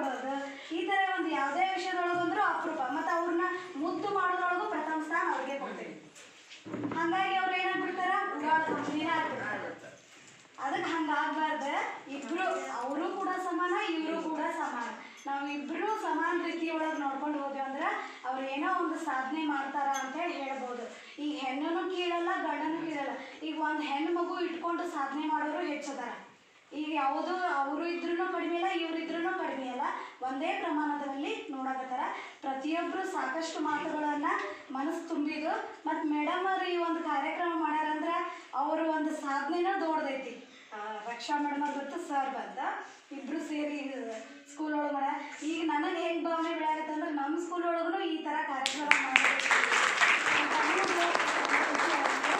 ಕೊಡೋದು ಈ ಥರ ಒಂದು ಯಾವುದೇ ವಿಷಯದೊಳಗಂದ್ರೂ ಅಪರೂಪ ಮತ್ತು ಅವ್ರನ್ನ ಮುದ್ದು ಮಾಡೋದ್ರೊಳಗೂ ಪ್ರಥಮ ಸ್ಥಾನ ಅವ್ರಿಗೆ ಕೊಡ್ತೀವಿ ಹಾಗಾಗಿ ಅವ್ರು ಏನಾಗ್ಬಿಡ್ತಾರ ಉಡಾಳ ಕಂಪ್ನಿನ ಆಗ್ಬಿಡ್ತಾರೆ ಅದಕ್ಕೆ ಹಂಗಾಗ್ಬಾರ್ದು ಇಬ್ರು ಅವರು ಕೂಡ ಸಮಾನ ಇವರು ಕೂಡ ಸಮಾನ ನಾವು ಇಬ್ರು ಸಮಾನ ರೀತಿಯೊಳಗೆ ನೋಡ್ಕೊಂಡು ಹೋದ್ವಿ ಅಂದ್ರೆ ಅವ್ರು ಏನೋ ಒಂದು ಸಾಧನೆ ಮಾಡ್ತಾರ ಅಂತ ಹೇಳಿ ಹೇಳ್ಬೋದು ಈಗ ಹೆಣ್ಣನ್ನು ಕೀಳಲ್ಲ ಗಂಡನೂ ಕೀಳಲ್ಲ ಈಗ ಒಂದು ಹೆಣ್ಣು ಮಗು ಇಟ್ಕೊಂಡು ಸಾಧನೆ ಮಾಡೋರು ಹೆಚ್ಚದಾರ ಈಗ ಯಾವುದು ಅವರು ಇದ್ರೂ ಕಡಿಮೆ ಇಲ್ಲ ಇವ್ರು ಇದ್ರೂ ಕಡಿಮೆ ಇಲ್ಲ ಒಂದೇ ಪ್ರಮಾಣದಲ್ಲಿ ನೋಡಕತ್ತಾರ ಪ್ರತಿಯೊಬ್ಬರು ಸಾಕಷ್ಟು ಮಾತುಗಳನ್ನು ಮನಸ್ಸು ತುಂಬಿದು ಮತ್ತು ಮೇಡಮ್ ಅವ್ರು ಈ ಒಂದು ಕಾರ್ಯಕ್ರಮ ಮಾಡ್ಯಾರಂದ್ರೆ ಅವರು ಒಂದು ಸಾಧನೆನ ದೊಡ್ಡದೈತಿ ಆ, ರಕ್ಷಾ ಮೇಡಮ್ ಅವ್ರು ಗೊತ್ತು ಸರ್ ಬಂದ ಇಬ್ಬರು ಸೇರಿ ಸ್ಕೂಲ್ ಒಳಗೆ ಮಾಡ್ಯಾರ ಈಗ ನನಗೆ ಹೆಂಗೆ ಭಾವನೆ ಬೆಳೆಯಾಗತ್ತೆ ಅಂದ್ರೆ ನಮ್ಮ ಸ್ಕೂಲ್ ಒಳಗೂ ಈ ಥರ ಕಾರ್ಯಕ್ರಮ ಮಾಡಬೇಕು ಅಂತ ಅನ್ನೋದು ಖುಷಿ ಆಗುತ್ತೆ.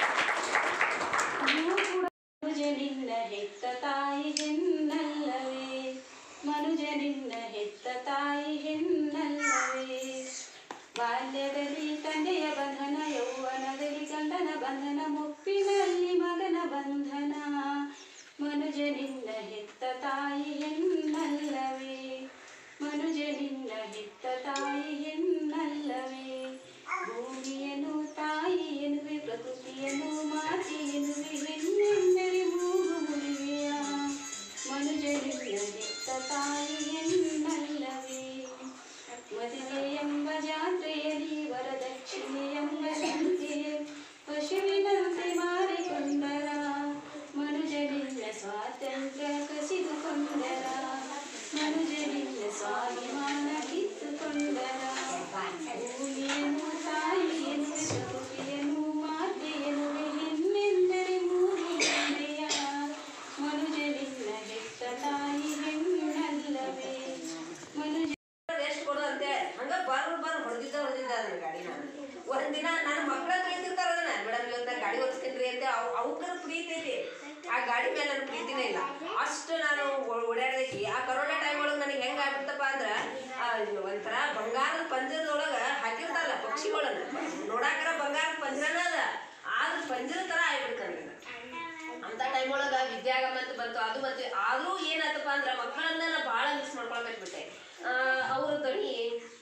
ನೀವು ಕೂಡ ಮನುಜನಿನ್ನ ಹೆತ್ತ ತಾಯಿ ಹೆಣ್ಣಲ್ಲವೇ ಮನುಜನಿನ್ನ ಹೆತ್ತ ತಾಯಿ ಹೆಣ್ಣಲ್ಲವೇ ಬಾಲ್ಯದಲ್ಲಿ ತಂದೆಯ ಬಂಧನ ಯೌವನದಲ್ಲಿ ಗಂಡನ ಬಂಧನ ಮುಪ್ಪಿನಲ್ಲಿ ಮಗನ ಬಂಧನ ಮನುಜನಿನ್ನ ಹೆತ್ತ ತಾಯಿ ಹೆಣ್ಣಲ್ಲವೇ ಮನುಜನಿನ್ನ ಹೆತ್ತ ತಾಯಿ ಹೆಣ್ಣಲ್ಲವೇ ಭೂಮಿಯನ್ನು ತಾಯಿ ಎನ್ನುವೆ ಪ್ರಕೃತಿಯನ್ನು ಮಾತೆ ಎನ್ನುವೆ ಹೆಣ್ಣೆಂದರೆ ಮೂರು ಮುರಿವೆಯ ಮನುಜನಿಲ್ಲ ಹೆತ್ತ ತಾಯಿ ಹೆಣ್ಣಲ್ಲವೇ ಮದುವೆ ಎಂಬ ಜಾತ್ರೆಯಲ್ಲಿ ವರದಕ್ಷಿಣೆ ಎಂಬ ಸಂಖ್ಯೆ ಪಶುವಿನಂತೆ ಮಾರಿಕೊಂಡರ ಮನುಜನಿಲ್ಲ ಸ್ವಾತಂತ್ರ್ಯ ಕಸಿದುಕೊಂಡರ ಮನುಜನಿಲ್ಲ ಸ್ವಾಭಿಮಾನ ಕಿತ್ತುಕೊಂಡರ ಭೂಮಿಯನ್ನು ತಾಯಿ ಎನ್ನುವೆ ಪ್ರಕೃತಿಯನ್ನು ಮಾತೆ ಎನ್ನುವೆ ಹೆಣ್ಣೆಂದರೆ ಮೂರು ಗಂಡೆಯ ಮನುಜನಿಲ್ಲ ಹೆತ್ತ ತಾಯಿ ಹೆಣ್ಣಲ್ಲವೇ ಮನುಜ ರೆಸ್ಟ್ ಕೊಡು ಅಂತೆ ಹಂಗ ಬರ್ ಬರ್ ಹೊಡೆದಿದ್ದ ಹೊಡೆದಿದ್ದ ಅದನ್ನ ಗಾಡಿ ನಾನು ಒಂದಿನ ನನ್ನ ಮಕ್ಕಳ ತಿಳಿತಿರ್ತಾರ ಅದನ್ನ ಮೇಡಮ್ ಇವತ್ತ ಗಾಡಿ ಓಡಿಸ್ಕೊಂಡ್ರಿ ಅಂತ ಅವ್ ಅವಕ್ಕರ ಪ್ರೀತಿ ಐತಿ ಆ ಗಾಡಿ ಮೇಲೆ ನನ್ನ ಪ್ರೀತಿನೇ ಇಲ್ಲ ಅಷ್ಟು ನಾನು ಓ- ಓಡಾಡ್ದೈತಿ ಆ ಕರೋನಾ ಟೈಮ್ ಒಳಗೆ ನನಗೆ ಹೆಂಗ್ ಆಗ್ಬಿಡ್ತಪ್ಪ ಅಂದ್ರ ಆ, ಒಂಥರ ಬಂಗಾರದ ಪಂಜರದೊಳಗ ಹಾಕಿರ್ತಾರಲ್ಲ ಪಕ್ಷಿಗಳನ್ನ ನೋಡಾಕರ ಬಂಗಾರದ ಪಂಜರನ ಅದ ಆದ್ರ ಪಂಜರ ತರ ಆಗ್ಬಿಡ್ತ ನನಗೆ ಅಂತ ಟೈಮ್ ಒಳಗ ವಿದ್ಯಾಗಮ ಅಂತ ಬಂತು ಅದು ಬಂತು ಆದ್ರೂ ಏನಾತಪ್ಪ ಅಂದ್ರ ಮಕ್ಕಳನ್ನ ನಾ ಭಾಳ ಮಿಸ್ ಮಾಡ್ಕೊಳಕತ್ಬಿಟ್ಟೆ ಅವ್ರ ಧ್ವನಿ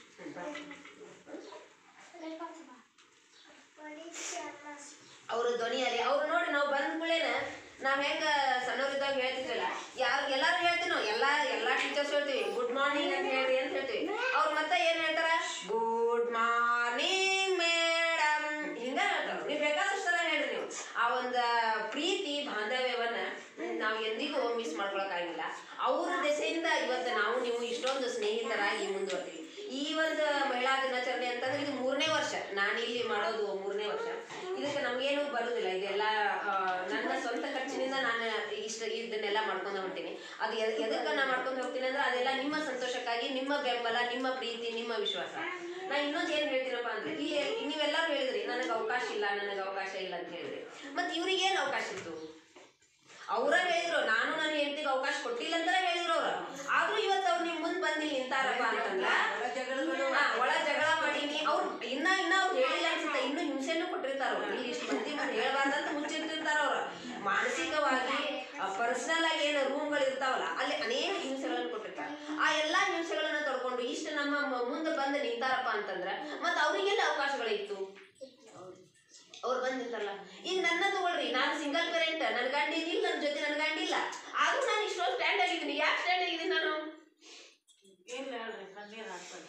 ಅವ್ರ ಧ್ವನಿಯಲ್ಲಿ ಅವ್ರು ನೋಡಿ ನಾವು ಬಂದ ಕೂಡಲೇನ ನಾವ್ ಹೆಂಗ ಸಣ್ಣವರಿದ್ದಾಗ ಹೇಳ್ತಿದ್ವಲ್ಲ ಯಾರು ಎಲ್ಲಾರು ಹೇಳ್ತೀವಿ ನಾವು ಎಲ್ಲಾ ಎಲ್ಲಾ ಟೀಚರ್ಸ್ ಹೇಳ್ತೀವಿ ಗುಡ್ ಮಾರ್ನಿಂಗ್ ಅಂತ ಹೇಳಿ ಅಂತ ಹೇಳ್ತೀವಿ ಅವ್ರು ಮತ್ತೆ ಏನ್ ಹೇಳ್ತಾರ ಗುಡ್ ಮಾರ್ನಿಂಗ್ ಮೇಡಮ್ ಹಿಂಗ ಹೇಳ್ತಾರ ನೀವು ಬೇಕಾದಷ್ಟು ಸಲ ಹೇಳ್ರಿ ನೀವು ಆ ಒಂದು ಪ್ರೀತಿ ಬಾಂಧವ್ಯವನ್ನ ನಾವು ಎಂದಿಗೂ ಮಿಸ್ ಮಾಡ್ಕೊಳಕ್ಕಾಗಿಲ್ಲ ಅವ್ರ ದೆಸೆಯಿಂದ ಇವತ್ತು ನಾವು ನೀವು ಇಷ್ಟೊಂದು ಸ್ನೇಹಿತರಾಗಿ ಮುಂದುವರ್ತೀವಿ ಈ ಒಂದು ಮಹಿಳಾ ದಿನಾಚರಣೆ ಅಂತಂದ್ರೆ ಇದು ಮೂರನೇ ವರ್ಷ ನಾನು ಇಲ್ಲಿ ಮಾಡೋದು ಮೂರನೇ ವರ್ಷ ಇದಕ್ಕೆ ನಮ್ಗೇನು ಬರುದಿಲ್ಲ ಇದೆಲ್ಲ ಆ, ನನ್ನ ಸ್ವಂತ ಖರ್ಚಿನಿಂದ ನಾನು ಇಷ್ಟ ಇದನ್ನೆಲ್ಲ ಮಾಡ್ಕೊಂಡು ಹೊಂಟೀನಿ ಅದು ಎ- ಎದಕ್ಕೆ ನಾ ಮಾಡ್ಕೊಂಡು ಹೋಗ್ತೀನಿ ಅಂದ್ರೆ ಅದೆಲ್ಲ ನಿಮ್ಮ ಸಂತೋಷಕ್ಕಾಗಿ ನಿಮ್ಮ ಬೆಂಬಲ ನಿಮ್ಮ ಪ್ರೀತಿ ನಿಮ್ಮ ವಿಶ್ವಾಸ ನಾ ಇನ್ನೊಂದು ಏನ್ ಹೇಳ್ತೀನಪ್ಪ ಅಂದ್ರೆ ಇಲ್ಲಿ ನೀವೆಲ್ಲರೂ ಹೇಳಿದ್ರಿ ನನಗೆ ಅವಕಾಶ ಇಲ್ಲ ನನಗೆ ಅವಕಾಶ ಇಲ್ಲ ಅಂತ ಹೇಳಿದ್ರಿ ಮತ್ತೆ ಇವ್ರಿಗೆ ಏನು ಅವಕಾಶ ಇತ್ತು ಅವ್ರ ಹೇಳಿದ್ರು ನಾನು ನನ್ನ ಹೆಂಡತಿಗೆ ಅವಕಾಶ ಕೊಟ್ಟಿಲ್ಲ ಅಂತ ಹೇಳಿದ್ರು ಅವ್ರು ಆದ್ರೂ ಇವತ್ತು ಅವ್ರು ನಿಮ್ ಮುಂದ್ ಬಂದು ಇಲ್ಲಿ ನಿಂತಾರಪ್ಪ ಅಂತಂದ್ರ ಹಾ, ಒಳ ಜಗಳ ಮಾಡೀನಿ ಅವ್ರು ಇನ್ನ ಇನ್ನ ಅವ್ರು ಹೇಳಿಲ್ಲ ಅನ್ಸುತ್ತೆ ಇನ್ನು ಹಿಂಸೆನೂ ಕೊಟ್ಟಿರ್ತಾರ ಅವ್ರು ಇಲ್ಲಿ ಇಷ್ಟು ಮಂದಿ ಮುಂದೆ ಹೇಳ್ಬಾರ್ದಂತ ಮುಚ್ಚಿರ್ತಿರ್ತಾರ ಅವ್ರು ಮಾನಸಿಕವಾಗಿ ಪರ್ಸನಲ್ ಆಗಿ ಏನು ರೂಮ್ಗಳು ಇರ್ತಾವಲ್ಲ ಅಲ್ಲಿ ಅನೇಕ ಹಿಂಸೆಗಳನ್ನು ಕೊಟ್ಟಿರ್ತಾರೆ ಆ ಎಲ್ಲಾ ಹಿಂಸೆಗಳನ್ನ ತಡ್ಕೊಂಡು ಇಷ್ಟು ನಮ್ಮ ಮ- ಮುಂದೆ ಬಂದು ನಿಂತಾರಪ್ಪ ಅಂತಂದ್ರ ಮತ್ತೆ ಅವ್ರಿಗೆಲ್ಲ ಅವಕಾಶಗಳಿತ್ತು ಅವ್ರು ಬಂದಿರ್ತಾರಲ್ಲ ಈಗ ನನ್ನ ತಗೊಳ್ರಿ ನಾನು ಸಿಂಗಲ್ ಪೇರೆಂಟ್ ನನ್ನ ಗಂಡ ಇಲ್ಲ ನನ್ನ ಜೊತೆ ನನ್ನ ಗಂಡ ಇಲ್ಲ ಆದ್ರೂ ನಾನು ಇಷ್ಟೊಂದು ಸ್ಟ್ಯಾಂಡ್ ಆಗಿದ್ದೀನಿ ಯಾಕೆ ಸ್ಟ್ಯಾಂಡ್ ಆಗಿದ್ದೀನಿ ನಾನು ಇಲ್ಲ ಹೇಳ್ರಿ ಕಣ್ಣೀರ್ ಹಾಕ್ತಾರೆ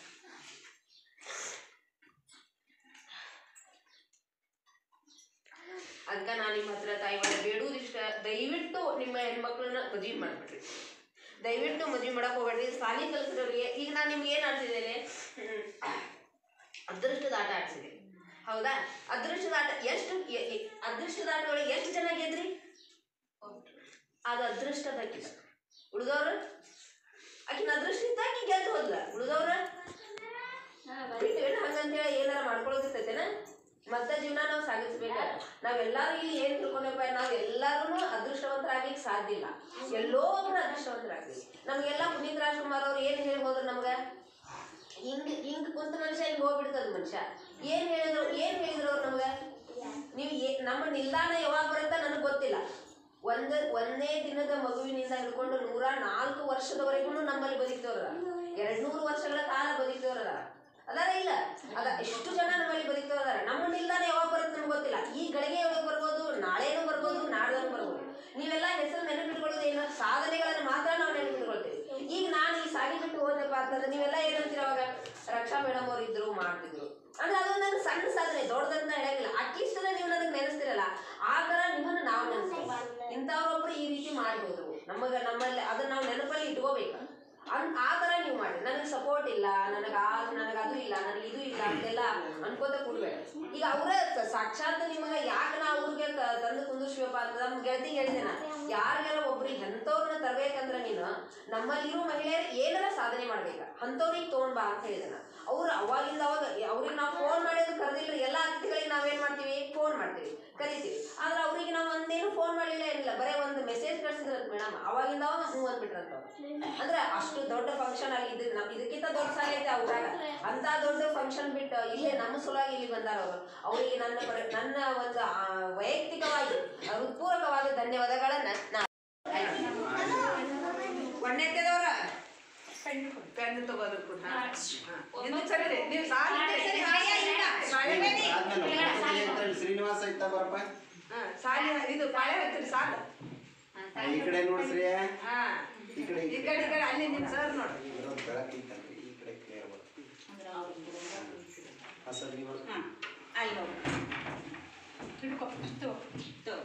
ಅದಕ್ಕೆ ನಾನು ನಿಮ್ಮ ಹತ್ರ ತಾಯಿ ಒಳಗೆ ಬೇಡುವುದಿಷ್ಟ ದಯವಿಟ್ಟು ನಿಮ್ಮ ಹೆಣ್ಮಕ್ಳನ್ನ ಮದುವೆ ಮಾಡ್ಬಿಡ್ರಿ ದಯವಿಟ್ಟು ಮದುವೆ ಮಾಡಕ್ ಹೋಗ್ಬೇಡ್ರಿ ಸಾಲಿ ಕಲ್ಸಿರೋರಿಗೆ ಈಗ ನಾನು ನಿಮ್ಗೆ ಏನು ಆಡ್ಸಿದ್ದೇನೆ ಅದೃಷ್ಟದ ಆಟ ಆಡ್ಸಿದೆ ಹೌದಾ ಅದೃಷ್ಟದ ಆಟ ಎಷ್ಟು ಎ- ಎ- ಅದೃಷ್ಟದ ಆಟ ಒಳಗೆ ಎಷ್ಟು ಜನ ಗೆದ್ರಿ ಅದು ಅದೃಷ್ಟದಾಕಿದ ಉಳಿದವ್ರು ಆಕಿನ ಅದೃಷ್ಟ ಇದ್ದ ಆಕಿ ಗೆದ್ದು ಹೋದ್ಲ ಉಳಿದವ್ರ ಬಿಟ್ಟಿವೇನ ಹಂಗಂತೇಳಿ ಏನಾರ ಮಾಡ್ಕೊಳೋದಿರ್ತೈತೇನ ಮತ್ತೆ ಜೀವನ ನಾವು ಸಾಗಿಸ್ಬೇಕ ನಾವೆಲ್ಲರೂ ಇಲ್ಲಿ ಏನ್ ತಿಳ್ಕೊಂಡಪ್ಪ ನಾವ್ ಎಲ್ಲಾರು ಅದೃಷ್ಟವಂತರಾಗ್ಲಿಕ್ಕೆ ಸಾಧ್ಯ ಇಲ್ಲ ಎಲ್ಲೋ ಒಬ್ರು ಅದೃಷ್ಟವಂತರಾಗ್ಲಿ ನಮ್ಗೆಲ್ಲ ಪುನೀತ್ ರಾಜ್ಕುಮಾರ್ ಅವ್ರು ಏನ್ ಹೇಳಿ ಹೋದ್ರು ನಮ್ಗ ಹಿಂಗ್ ಹಿಂಗ್ ಕುಂತ ಮನುಷ್ಯ ಹಿಂಗ್ ಹೋಗ್ಬಿಡ್ತದ ಮನುಷ್ಯ ಏನ್ ಹೇಳಿದ್ರು ಏನ್ ಹೇಳಿದ್ರು ಅವ್ರು ನಮ್ಗ ನೀವು ಏ ನಮ್ಮ ನಿಲ್ದಾಣ ಯಾವಾಗ ಬರುತ್ತ ನನಗೆ ಗೊತ್ತಿಲ್ಲ ಒಂದ್ ಒಂದೇ ದಿನದ ಮಗುವಿನಿಂದ ಹಿಡ್ಕೊಂಡು ನೂರ ನಾಲ್ಕು ವರ್ಷದವರೆಗೂ ನಮ್ಮಲ್ಲಿ ಬದುಕಿದವ್ರ ಎರಡ್ ನೂರು ವರ್ಷಗಳ ಕಾಲ ಬದುಕಿದವ್ರ ಅದಾರ ಇಲ್ಲ ಅದ ಎಷ್ಟು ಜನ ನಮ್ಮಲ್ಲಿ ಬದುಕಿದವ್ರ ನಮ್ಮನ್ನ ಇಲ್ದಾನೆ ಯಾವಾಗ ಬರುತ್ತೆ ನಮ್ಗೆ ಗೊತ್ತಿಲ್ಲ ಈ ಗಳಿಗೆ ಒಳಗೆ ಬರ್ಬೋದು ನಾಳೆನೂ ಬರ್ಬೋದು ನಾಡ್ದೂ ಬರ್ಬೋದು ನೀವೆಲ್ಲ ಹೆಸರು ನೆನಪಿಟ್ಕೊಳ್ಳೋದು ಏನು ಸಾಧನೆಗಳನ್ನ ಮಾತ್ರ ನಾವು ನೆನಪಿಟ್ಕೊಳ್ತೀವಿ ಈಗ ನಾನು ಈ ಸಾಲಿ ಬಿಟ್ಟು ಹೋದಪ್ಪ ಅಂತಂದ್ರೆ ನೀವೆಲ್ಲ ಏನಂತೀರ ಅವಾಗ ರಕ್ಷಾ ಮೇಡಮ್ ಅವ್ರು ಇದ್ರು ಮಾಡ್ತಿದ್ರು ಅಂದ್ರೆ ಅದೊಂದು ನನ್ನ ಸಣ್ಣ ಸಾಧನೆ ದೊಡ್ಡದಂತ ಹೇಳಂಗಿಲ್ಲ ಅಟ್ಲೀಸ್ಟ್ ನೀವು ನನಗೆ ನೆನೆಸ್ತಿರಲ್ಲ ಆ ತರ ನಿಮ್ಮನ್ನ ನಾವು ನೆನೆಸ್ತೀವಿ ಇಂಥವ್ರೊಬ್ರು ಈ ರೀತಿ ಮಾಡ್ಬೋದು ನಮಗ ನಮ್ಮಲ್ಲಿ ಅದನ್ನ ನಾವು ನೆನಪಲ್ಲಿ ಇಟ್ಕೋಬೇಕು ಅನ್ ಆ ತರ ನೀವು ಮಾಡಿ ನನಗೆ ಸಪೋರ್ಟ್ ಇಲ್ಲ ನನಗೆ ಆ ನನಗೆ ಅದು ಇಲ್ಲ ನನಗೆ ಇದು ಇಲ್ಲ ಅಂತೆಲ್ಲ ಅನ್ಕೋತ ಕೂಡ್ಬೇಡ ಈಗ ಅವರ ಸಾಕ್ಷಾತ್ ನಿಮಗೆ ಯಾಕೆ ನಾ ಅವ್ರಿಗೆ ಕ- ತಂದು ಕುಂದಿರ್ಸ್ಬೇಕಪ್ಪ ಅಂತ ನಮ್ಮ ಗೆಳತಿ ಹೇಳಿದೆ ನಾ ಯಾರಿಗಾರ ಒಬ್ರಿಗೆ ಎಂಥವ್ರನ್ನ ತರಬೇಕಂದ್ರೆ ನೀನು ನಮ್ಮಲ್ಲಿರೋ ಮಹಿಳೆಯರು ಏನಾರ ಸಾಧನೆ ಮಾಡ್ಬೇಕ ಅಂಥವ್ರಿಗೆ ತೊಗೊಂಡ್ ಬಾ ಅಂತ ಹೇಳಿದೆ ನಾ ಅವ್ರು ಅವಾಗಿಂದ ಅವಾಗ ಅವ್ರಿಗೆ ನಾವು ಫೋನ್ ಮಾಡಿದ್ರು ಕರೆದಿಲ್ಲ ಎಲ್ಲ ಅತಿಥಿಗಳಿಗೆ ನಾವೇನ್ ಮಾಡ್ತೀವಿ ಫೋನ್ ಮಾಡ್ತೀವಿ ಕರಿತೀವಿ ಆದ್ರೆ ಅವ್ರಿಗೆ ನಾವು ಒಂದೇನು ಫೋನ್ ಮಾಡಲಿಲ್ಲ ಏನಿಲ್ಲ ಬರೇ ಒಂದು ಮೆಸೇಜ್ ಕಳ್ಸಿದ್ರಂತ ಮೇಡಮ್ ಅವಾಗಿಂದ ಅವಾಗ ಹ್ಞೂ ಅಂದ್ಬಿಟ್ರಂತ ಅವ್ರು. ಅಂದ್ರೆ ಅಷ್ಟು ದೊಡ್ಡ ಫಂಕ್ಷನ್ ಅಲ್ಲಿ ಇದ್ ನಮ್ ಇದಕ್ಕಿಂತ ದೊಡ್ಡ ಸಾಲ ಐತೆ ಅವ್ರಾಗ ಅಂತ ದೊಡ್ಡ ಫಂಕ್ಷನ್ ಬಿಟ್ಟು ಇಲ್ಲೇ ನಮ್ಮ ಸಲುವಾಗಿ ಇಲ್ಲಿ ಬಂದಾರ ಅವರು ಅವರಿಗೆ ನನ್ನ ಪರ- ನನ್ನ ಒಂದು ಆ, ವೈಯಕ್ತಿಕವಾಗಿ ಹೃತ್ಪೂರ್ವಕವಾದ ಧನ್ಯವಾದಗಳನ್ನ ನಾ ಒಣ್ಣೆತ್ತದವ್ರ ಪೆನ್ ತಗೋಬೇಕು ಎಂದು ಸರಿ ರೀ. ನೀವು ಸಾಲಿಗೆ ಸರಿ ಹಾಯ ಇಲ್ಲ. ಮಳೆಬೇಡಿ. ಆದ್ಮೇಲೆ ಶ್ರೀನಿವಾಸ ಇತ್ತ ಬರಪ್ಪ ಹಾ, ಸಾಲಿ ಇದು ಪಾಳೆ ಹಚ್ಚಿರಿ ಸಾಲು ಈ ಕಡೆ ನೋಡ್ಸ್ರಿ ಹಾ ಈ ಕಡೆ ಈ ಕಡೆ ಈ ಕಡೆ ಅಲ್ಲಿ ನಿಮ್ ಸರ್ ನೋಡಿ ಇದ್ರೊಂದು ಬೆಳಕು ಐತಲ್ರಿ ಈ ಕಡೆ ಕ್ಲಿಯರ್ ಬರುತ್ತೆ ಹಾಂ ಸರ್ ನೀವು ಅಲ್ಲಿ ಹೋಗು ಹಿಡ್ಕೊ ತಗೋ ತಗೋ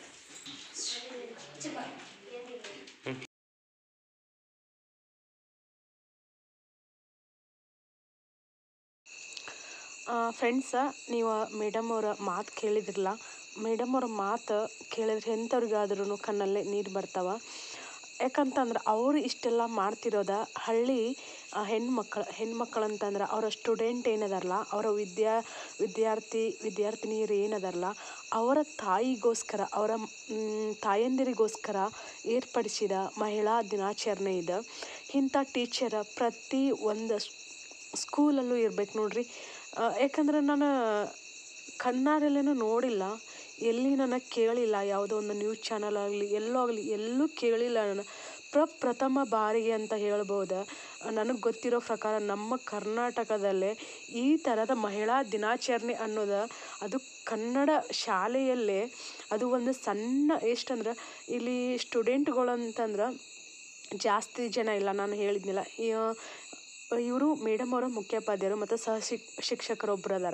ಫ್ರೆಂಡ್ಸ ನೀವು ಮೇಡಮ್ ಅವರ ಮಾತು ಕೇಳಿದ್ರಲ್ಲ ಮೇಡಮ್ ಅವ್ರ ಮಾತು ಕೇಳಿದ್ರೆ ಎಂಥವ್ರಿಗಾದ್ರೂ ಕಣ್ಣಲ್ಲೇ ನೀರು ಬರ್ತಾವ ಯಾಕಂತಂದ್ರೆ ಅವರು ಇಷ್ಟೆಲ್ಲ ಮಾಡ್ತಿರೋದ ಹಳ್ಳಿ ಹೆಣ್ಮಕ್ಳು ಹೆಣ್ಮಕ್ಳು ಅಂತಂದ್ರೆ ಅವರ ಸ್ಟೂಡೆಂಟ್ ಏನದಾರಲ್ಲ ಅವರ ವಿದ್ಯಾ ವಿದ್ಯಾರ್ಥಿ ವಿದ್ಯಾರ್ಥಿನಿಯರು ಏನದಾರಲ್ಲ ಅವರ ತಾಯಿಗೋಸ್ಕರ ಅವರ ಮ್, ತಾಯಂದಿರಿಗೋಸ್ಕರ ಏರ್ಪಡಿಸಿದ ಮಹಿಳಾ ದಿನಾಚರಣೆ ಇದು ಇಂಥ ಟೀಚರ್ ಪ್ರತಿ ಒಂದು ಸ್ಕೂಲಲ್ಲೂ ಇರ್ಬೇಕು ನೋಡ್ರಿ ಆ, ಯಾಕಂದ್ರೆ ನಾನು ಕಣ್ಣಾರೆಲ್ಲೇನೂ ನೋಡಿಲ್ಲ ಎಲ್ಲಿ ನನಗೆ ಕೇಳಿಲ್ಲ ಯಾವುದೋ ಒಂದು ನ್ಯೂಸ್ ಚಾನಲ್ ಆಗಲಿ ಎಲ್ಲೋ ಆಗಲಿ ಎಲ್ಲೂ ಕೇಳಿಲ್ಲ ನಾನು ಪ್ರಪ್ರಥಮ ಬಾರಿಗೆ ಅಂತ ಹೇಳ್ಬೋದು ನನಗೆ ಗೊತ್ತಿರೋ ಪ್ರಕಾರ ನಮ್ಮ ಕರ್ನಾಟಕದಲ್ಲೇ ಈ ಥರದ ಮಹಿಳಾ ದಿನಾಚರಣೆ ಅನ್ನೋದು ಅದು ಕನ್ನಡ ಶಾಲೆಯಲ್ಲೇ ಅದು ಒಂದು ಸಣ್ಣ ಎಷ್ಟಂದ್ರೆ ಇಲ್ಲಿ ಸ್ಟೂಡೆಂಟ್ಗಳು ಅಂತಂದ್ರೆ ಜಾಸ್ತಿ ಜನ ಇಲ್ಲ ನಾನು ಹೇಳಿದ್ನಿಲ್ಲ ಇವರು ಮೇಡಮ್ ಅವರ ಮುಖ್ಯೋಪಾಧ್ಯಾಯರು ಮತ್ತು ಸಹ ಶಿಕ್ ಶಿಕ್ಷಕರೊಬ್ಬರು ಅದಾರ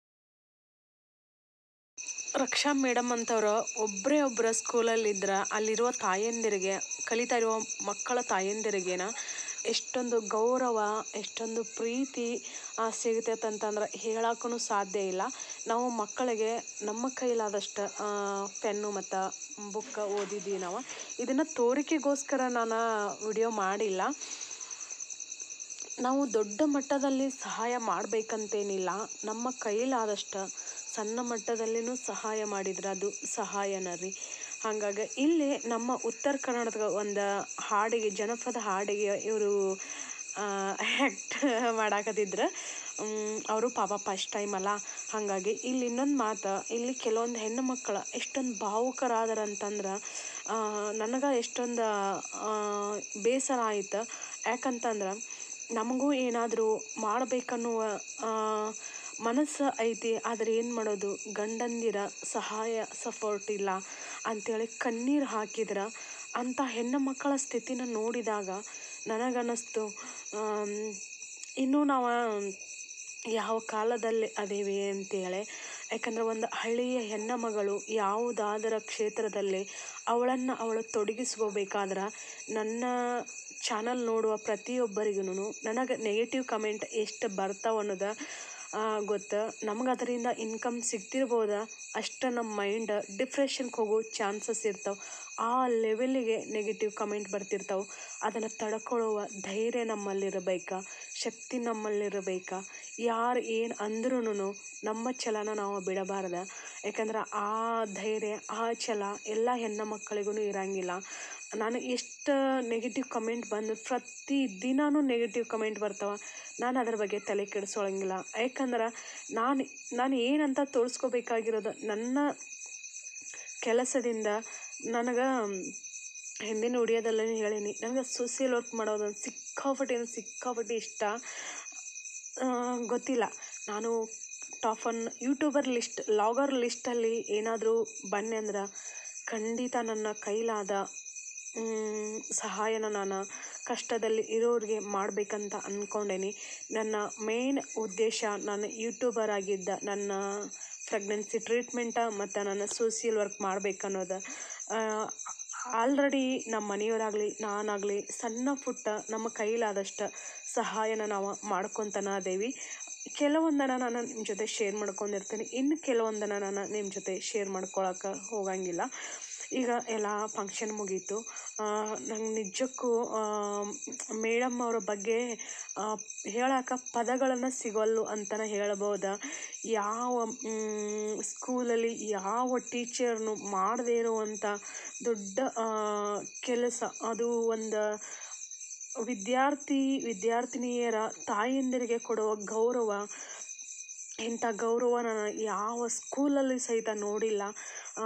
ರಕ್ಷಾ ಮೇಡಮ್ ಅಂತವ್ರು ಒಬ್ಬರೇ ಒಬ್ಬರ ಸ್ಕೂಲಲ್ಲಿದ್ರೆ ಅಲ್ಲಿರುವ ತಾಯಂದಿರಿಗೆ ಕಲಿತಾ ಇರುವ ಮಕ್ಕಳ ತಾಯಂದಿರಿಗೇನ ಎಷ್ಟೊಂದು ಗೌರವ ಎಷ್ಟೊಂದು ಪ್ರೀತಿ ಆ, ಸಿಗ್ತೈತೆ ಅಂತಂದ್ರೆ ಹೇಳಕ್ಕೂ ಸಾಧ್ಯ ಇಲ್ಲ ನಾವು ಮಕ್ಕಳಿಗೆ ನಮ್ಮ ಕೈಲಾದಷ್ಟು ಪೆನ್ನು ಮತ್ತು ಬುಕ್ ಓದಿದ್ದೀವಿ ನಾವು ಇದನ್ನು ತೋರಿಕೆಗೋಸ್ಕರ ನಾನು ವಿಡಿಯೋ ಮಾಡಿಲ್ಲ ನಾವು ದೊಡ್ಡ ಮಟ್ಟದಲ್ಲಿ ಸಹಾಯ ಮಾಡಬೇಕಂತೇನಿಲ್ಲ ನಮ್ಮ ಕೈಲಾದಷ್ಟು ಸಣ್ಣ ಮಟ್ಟದಲ್ಲಿನೂ ಸಹಾಯ ಮಾಡಿದ್ರೆ ಅದು ಸಹಾಯನ ರೀ ಹಾಗಾಗಿ ಇಲ್ಲಿ ನಮ್ಮ ಉತ್ತರ ಕನ್ನಡದ ಒಂದು ಹಾಡಿಗೆ ಜನಪದ ಹಾಡಿಗೆ ಇವರು ಆ್ಯಕ್ಟ್ ಮಾಡಾಕತ್ತಿದ್ರು ಅವರು ಪಾಪ ಫಸ್ಟ್ ಟೈಮ್ ಅಲ್ಲ ಹಾಗಾಗಿ ಇಲ್ಲಿ ಇನ್ನೊಂದು ಮಾತು ಇಲ್ಲಿ ಕೆಲವೊಂದು ಹೆಣ್ಣು ಮಕ್ಕಳು ಎಷ್ಟೊಂದು ಭಾವುಕರಾದರ ಅಂತಂದ್ರೆ ನನಗೆ ಎಷ್ಟೊಂದು ಆ, ಬೇಸರ ಆಯ್ತು ಯಾಕಂತಂದ್ರೆ ನಮಗೂ ಏನಾದರೂ ಮಾಡಬೇಕನ್ನುವ ಮನಸ್ಸು ಐತಿ ಆದರೆ ಏನು ಮಾಡೋದು ಗಂಡಂದಿರ ಸಹಾಯ ಸಪೋರ್ಟ್ ಇಲ್ಲ ಅಂಥೇಳಿ ಕಣ್ಣೀರು ಹಾಕಿದ್ರೆ ಅಂಥ ಹೆಣ್ಣು ಮಕ್ಕಳ ಸ್ಥಿತಿನ ನೋಡಿದಾಗ ನನಗನ್ನಿಸ್ತು ಆಮ್, ಇನ್ನೂ ನಾವು ಯಾವ ಕಾಲದಲ್ಲಿ ಅದೇವೆ ಅಂತೇಳಿ ಯಾಕಂದರೆ ಒಂದು ಹಳ್ಳಿಯ ಹೆಣ್ಣು ಮಗಳು ಯಾವುದಾದರ ಕ್ಷೇತ್ರದಲ್ಲಿ ಅವಳನ್ನು ಅವಳು ತೊಡಗಿಸ್ಕೋಬೇಕಾದ್ರೆ ನನ್ನ ಚಾನಲ್ ನೋಡುವ ಪ್ರತಿಯೊಬ್ಬರಿಗೂ ನನಗೆ ನೆಗೆಟಿವ್ ಕಮೆಂಟ್ ಎಷ್ಟು ಬರ್ತಾವ ಅನ್ನೋದು ಗೊತ್ತು ನಮ್ಗೆ ಅದರಿಂದ ಇನ್ಕಮ್ ಸಿಗ್ತಿರ್ಬೋದ ಅಷ್ಟು ನಮ್ಮ ಮೈಂಡ್ ಡಿಪ್ರೆಷನ್ಗೆ ಹೋಗೋ ಚಾನ್ಸಸ್ ಇರ್ತಾವೆ ಆ ಲೆವೆಲ್ಲಿಗೆ ನೆಗೆಟಿವ್ ಕಮೆಂಟ್ ಬರ್ತಿರ್ತಾವೆ ಅದನ್ನು ತಡ್ಕೊಳ್ಳುವ ಧೈರ್ಯ ನಮ್ಮಲ್ಲಿರಬೇಕಾ ಶಕ್ತಿ ನಮ್ಮಲ್ಲಿರಬೇಕಾ ಯಾರು ಏನು ಅಂದ್ರೂ ನಮ್ಮ ಛಲನ ನಾವು ಬಿಡಬಾರ್ದ ಯಾಕಂದ್ರೆ ಆ ಧೈರ್ಯ ಆ ಛಲ ಎಲ್ಲ ಹೆಣ್ಣು ಮಕ್ಕಳಿಗೂ ಇರಂಗಿಲ್ಲ ನಾನು ಎಷ್ಟು ನೆಗೆಟಿವ್ ಕಮೆಂಟ್ ಬಂದು ಪ್ರತಿ ದಿನಾನೂ ನೆಗೆಟಿವ್ ಕಮೆಂಟ್ ಬರ್ತಾವೆ ನಾನು ಅದ್ರ ಬಗ್ಗೆ ತಲೆ ಕೆಡಿಸೋಳಂಗಿಲ್ಲ ಯಾಕಂದ್ರೆ ನಾನು ನಾನು ಏನಂತ ತೋರಿಸ್ಕೋಬೇಕಾಗಿರೋದು ನನ್ನ ಕೆಲಸದಿಂದ ನನಗೆ ಹಿಂದಿನ ವಿಡಿಯೋದಲ್ಲೇ ಹೇಳೀನಿ ನನಗೆ ಸೋಸಿಯಲ್ ವರ್ಕ್ ಮಾಡೋದು ಸಿಕ್ಕಾಪಟ್ಟೆ ಅಂದ್ರೆ ಸಿಕ್ಕಾಪಟ್ಟೆ ಇಷ್ಟ ಆ, ಗೊತ್ತಿಲ್ಲ ನಾನು top one YouTuber list vlogger ಲಿಸ್ಟಲ್ಲಿ ಏನಾದರೂ ಬನ್ನಿ ಅಂದ್ರೆ ಖಂಡಿತ ನನ್ನ ಕೈಲಾದ ಮ್, ಸಹಾಯನ ನಾನು ಕಷ್ಟದಲ್ಲಿ ಇರೋರಿಗೆ ಮಾಡಬೇಕಂತ ಅಂದ್ಕೊಂಡೇನಿ ನನ್ನ ಮೇನ್ ಉದ್ದೇಶ ನಾನು ಯೂಟ್ಯೂಬರ್ ಆಗಿದ್ದ ನನ್ನ ಪ್ರೆಗ್ನೆನ್ಸಿ ಟ್ರೀಟ್ಮೆಂಟ ಮತ್ತು ನನ್ನ ಸೋಸಿಯಲ್ ವರ್ಕ್ ಮಾಡ್ಬೇಕನ್ನೋದು ಆಲ್ರೆಡಿ ನಮ್ಮ ಮನೆಯವರಾಗಲಿ ನಾನಾಗಲಿ ಸಣ್ಣ ಪುಟ್ಟ ನಮ್ಮ ಕೈಲಾದಷ್ಟು ಸಹಾಯನ ನಾವು ಮಾಡ್ಕೊತಾನ ಅದೇವಿ ಕೆಲವೊಂದನ್ನು ನಾನು ನಿಮ್ಮ ಜೊತೆ ಶೇರ್ ಮಾಡ್ಕೊಂಡಿರ್ತೀನಿ ಇನ್ನು ಕೆಲವೊಂದನ್ನು ನಾನು ನಿಮ್ಮ ಜೊತೆ ಶೇರ್ ಮಾಡ್ಕೊಳಕ್ಕೆ ಹೋಗಂಗಿಲ್ಲ ಈಗ ಎಲ್ಲ ಫಂಕ್ಷನ್ ಮುಗೀತು ನಂಗೆ ನಿಜಕ್ಕೂ ಮೇಡಮ್ ಅವರ ಬಗ್ಗೆ ಹೇಳಕ್ಕೆ ಪದಗಳನ್ನು ಸಿಗೋಲ್ಲು ಅಂತಲೇ ಹೇಳ್ಬೋದಾ ಯಾವ ಸ್ಕೂಲಲ್ಲಿ ಯಾವ ಟೀಚರ್ನು ಮಾಡದೇ ಇರುವಂಥ ದೊಡ್ಡ ಆ, ಕೆಲಸ ಅದು ಒಂದು ವಿದ್ಯಾರ್ಥಿ ವಿದ್ಯಾರ್ಥಿನಿಯರ ತಾಯಂದಿರಿಗೆ ಕೊಡುವ ಗೌರವ ಇಂಥ ಗೌರವ ನಾನು ಯಾವ ಸ್ಕೂಲಲ್ಲಿ ಸಹಿತ ನೋಡಿಲ್ಲ ಆ,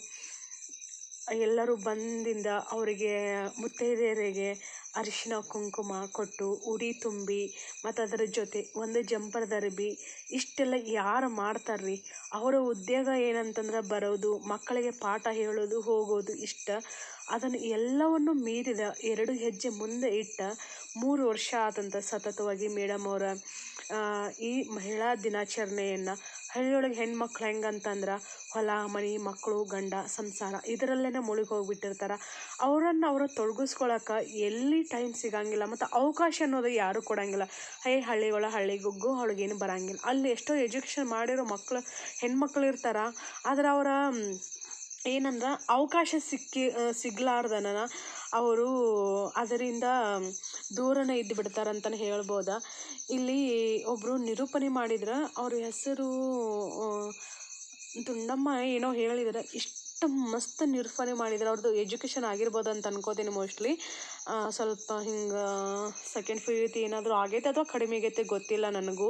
ಎಲ್ಲರೂ ಬಂದಿಂದ ಅವರಿಗೆ ಮುತ್ತೈದೆಯರಿಗೆ ಅರಿಶಿನ ಕುಂಕುಮ ಕೊಟ್ಟು ಉಡಿ ತುಂಬಿ ಮತ್ತು ಅದರ ಜೊತೆ ಒಂದು ಜಂಪರ್ ದರ್ಬಿ ಇಷ್ಟೆಲ್ಲ ಯಾರು ಮಾಡ್ತಾರ್ರಿ ಅವರ ಉದ್ಯೋಗ ಏನಂತಂದ್ರೆ ಬರೋದು ಮಕ್ಕಳಿಗೆ ಪಾಠ ಹೇಳೋದು ಹೋಗೋದು ಇಷ್ಟ ಅದನ್ನು ಎಲ್ಲವನ್ನು ಮೀರಿದ ಎರಡು ಹೆಜ್ಜೆ ಮುಂದೆ ಇಟ್ಟ ಮೂರು ವರ್ಷ ಆದಂಥ ಸತತವಾಗಿ ಮೇಡಮ್ ಅವರ ಆ, ಈ ಮಹಿಳಾ ದಿನಾಚರಣೆಯನ್ನು ಹಳ್ಳಿಯೊಳಗೆ ಹೆಣ್ಮಕ್ಳು ಹೆಂಗಂತಂದ್ರೆ ಹೊಲ ಮನೆ ಮಕ್ಕಳು ಗಂಡ ಸಂಸಾರ ಇದರಲ್ಲೇ ಮುಳುಗಿ ಹೋಗ್ಬಿಟ್ಟಿರ್ತಾರೆ ಅವರನ್ನು ಅವರು ತೊಡಗಿಸ್ಕೊಳಕ್ಕೆ ಎಲ್ಲಿ ಟೈಮ್ ಸಿಗಂಗಿಲ್ಲ ಮತ್ತು ಅವಕಾಶ ಅನ್ನೋದು ಯಾರೂ ಕೊಡಂಗಿಲ್ಲ ಹೇ ಹಳ್ಳಿಗಳ ಹಳ್ಳಿಗುಗ್ಗು ಅವಳಿಗೇನು ಬರಂಗಿಲ್ಲ ಅಲ್ಲಿ ಎಷ್ಟೋ ಎಜುಕೇಷನ್ ಮಾಡಿರೋ ಮಕ್ಕಳು ಹೆಣ್ಮಕ್ಳು ಇರ್ತಾರೆ ಆದ್ರೆ ಅವರ ಏನಂದ್ರೆ ಅವಕಾಶ ಸಿಕ್ಕಿ ಸಿಗ್ಲಾರ್ದನ ಅವರು ಅದರಿಂದ ದೂರನೇ ಇದ್ದು ಬಿಡ್ತಾರಂತಲೇ ಹೇಳ್ಬೋದ ಇಲ್ಲಿ ಒಬ್ಬರು ನಿರೂಪಣೆ ಮಾಡಿದ್ರೆ ಅವ್ರ ಹೆಸರು ಆ, ದುಂಡಮ್ಮ ಏನೋ ಹೇಳಿದ್ರೆ ಇಷ್ಟು ಮಸ್ತ್ ನಿರೂಪಣೆ ಮಾಡಿದ್ರೆ ಅವ್ರದ್ದು ಎಜುಕೇಷನ್ ಆಗಿರ್ಬೋದು ಅಂತ ಅನ್ಕೋತೀನಿ ಮೋಸ್ಟ್ಲಿ ಸ್ವಲ್ಪ ಹಿಂಗೆ ಸೆಕೆಂಡ್ ಪಿ ಯು ತಿ ಏನಾದರೂ ಆಗೈತೆ ಅಥವಾ ಕಡಿಮೆ ಆಗೈತೆ ಗೊತ್ತಿಲ್ಲ ನನಗೂ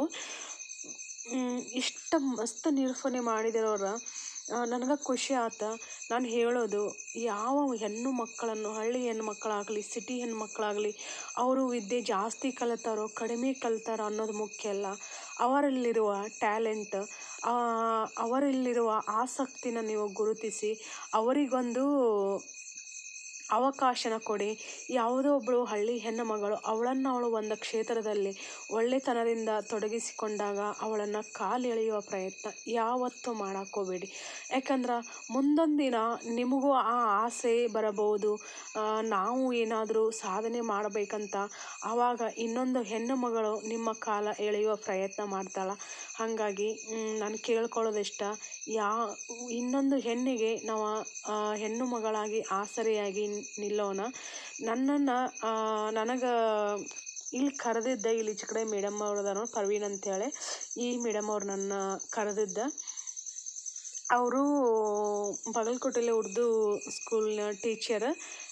ಇಷ್ಟು ಮಸ್ತ್ ನಿರೂಪಣೆ ಮಾಡಿದಿರೋರ ನನಗೆ ಖುಷಿ ಆತ ನಾನು ಹೇಳೋದು ಯಾವ ಹೆಣ್ಣು ಮಕ್ಕಳನ್ನು ಹಳ್ಳಿ ಹೆಣ್ಣು ಮಕ್ಕಳಾಗಲಿ ಸಿಟಿ ಹೆಣ್ಣು ಮಕ್ಕಳಾಗಲಿ ಅವರು ವಿದ್ಯೆ ಜಾಸ್ತಿ ಕಲಿತಾರೋ ಕಡಿಮೆ ಕಲಿತಾರೋ ಅನ್ನೋದು ಮುಖ್ಯ ಅಲ್ಲ ಅವರಲ್ಲಿರುವ ಟ್ಯಾಲೆಂಟ್ ಅವರಲ್ಲಿರುವ ಆಸಕ್ತಿನ ನೀವು ಗುರುತಿಸಿ ಅವರಿಗೊಂದು ಅವಕಾಶನ ಕೊಡಿ ಯಾವುದೋ ಒಬ್ಬಳು ಹಳ್ಳಿ ಹೆಣ್ಣು ಮಗಳು ಅವಳನ್ನು ಅವಳು ಒಂದು ಕ್ಷೇತ್ರದಲ್ಲಿ ಒಳ್ಳೆತನದಿಂದ ತೊಡಗಿಸಿಕೊಂಡಾಗ ಅವಳನ್ನು ಕಾಲೆಳೆಯುವ ಪ್ರಯತ್ನ ಯಾವತ್ತೂ ಮಾಡೋಕ್ಕೋಬೇಡಿ ಯಾಕಂದ್ರೆ ಮುಂದೊಂದು ದಿನ ನಿಮಗೂ ಆ ಆಸೆ ಬರಬಹುದು ಆ, ನಾವು ಏನಾದರೂ ಸಾಧನೆ ಮಾಡಬೇಕಂತ ಆವಾಗ ಇನ್ನೊಂದು ಹೆಣ್ಣು ಮಗಳು ನಿಮ್ಮ ಕಾಲ ಎಳೆಯುವ ಪ್ರಯತ್ನ ಮಾಡ್ತಾಳೆ ಹಾಗಾಗಿ ನಾನು ಕೇಳ್ಕೊಳ್ಳೋದಿಷ್ಟ ಯಾ ಇನ್ನೊಂದು ಹೆಣ್ಣಿಗೆ ನಾವು ಆ, ಹೆಣ್ಣು ಮಗಳಾಗಿ ಆಸರೆಯಾಗಿ ನಿಲ್ಲೋಣ ನನ್ನನ್ನು ನನಗೆ ಇಲ್ಲಿ ಕರೆದಿದ್ದ ಇಲ್ಲಿ ಈಚೆ ಕಡೆ ಮೇಡಮ್ ಅವ್ರದಾರ ಪರ್ವೀನ್ ಅಂತೇಳಿ ಈ ಮೇಡಮ್ ಅವ್ರು ನನ್ನ ಕರೆದಿದ್ದ ಅವರು ಬಾಗಲಕೋಟೆಯಲ್ಲಿ ಉರ್ದು ಸ್ಕೂಲ್ನ ಟೀಚರ್